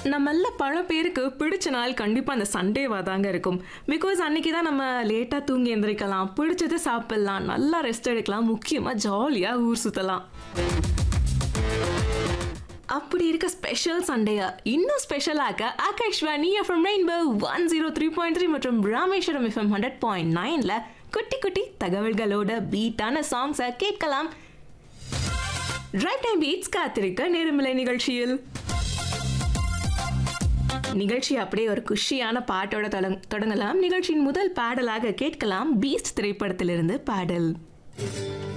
நம்மள பல பேருக்கு பிடிச்ச நாள் கண்டிப்பாக அந்த சண்டேவாக தாங்க இருக்கும் பிகாஸ் அன்னைக்கு தான் நம்ம லேட்டாக தூங்கி எந்திரிக்கலாம் பிடிச்சதை சாப்பிடலாம் நல்லா ரெஸ்ட் எடுக்கலாம் முக்கியமாக ஜாலியாக ஊர் சுற்றலாம் அப்படி இருக்க ஸ்பெஷல் சண்டேயா இன்னும் ஸ்பெஷலாக்க Akashvani FM rainbow one zero three point three மற்றும் ராமேஸ்வரம் எஃப்எம் ஹண்ட்ரட் பாயிண்ட் நைனில் குட்டி குட்டி தகவல்களோட பீட்டான சாங்ஸை கேட்கலாம் டிரைவ் டைம் பீட்ஸ் காத்திருக்க நேரமில்லை நிகழ்ச்சியில் நிகழ்ச்சி அப்படியே ஒரு குஷியான பாட்டோட தொடங் தொடங்கலாம் நிகழ்ச்சியின் முதல் பாடலாக கேட்கலாம் பீஸ்ட் திரைப்படத்திலிருந்து பாடல்